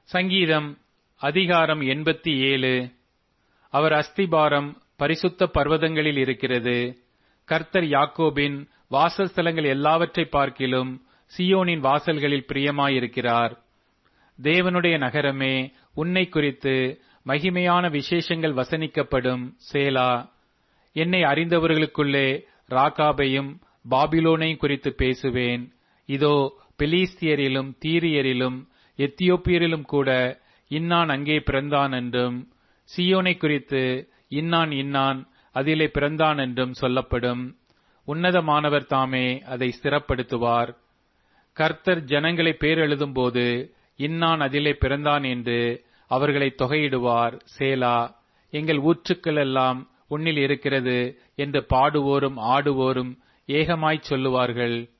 சங்கீதம் அதிகாரம் எண்பத்தி ஏழு அவர் அஸ்திபாரம் பரிசுத்த பர்வதங்களில் இருக்கிறது கர்த்தர் யாக்கோபின் வாசஸ்தலங்கள் எல்லாவற்றை பார்க்கிலும் சியோனின் வாசல்களில் பிரியமாயிருக்கிறார் தேவனுடைய நகரமே உன்னை குறித்து மகிமையான விசேஷங்கள் வசனிக்கப்படும் சேலா என்னை அறிந்தவர்களுக்குள்ளே ராகாபையும் பாபிலோனையும் குறித்து பேசுவேன் இதோ பெலிஸ்தியரிலும் தீரியரிலும் எத்தியோப்பியரிலும் கூட இன்னான் அங்கே பிறந்தான் என்றும் சியோனை குறித்து இன்னான் இன்னான் அதிலே பிறந்தான் என்றும் சொல்லப்படும் உன்னதமானவர் தாமே அதை ஸ்திரப்படுத்துவார் கர்த்தர் ஜனங்களை பேரெழுதும் போது இன்னான் அதிலே பிறந்தான் என்று அவர்களை தொகையிடுவார் சேலா எங்கள் ஊற்றுக்கள் எல்லாம் உன்னில் இருக்கிறது என்று பாடுவோரும் ஆடுவோரும் ஏகமாய்ச் சொல்லுவார்கள்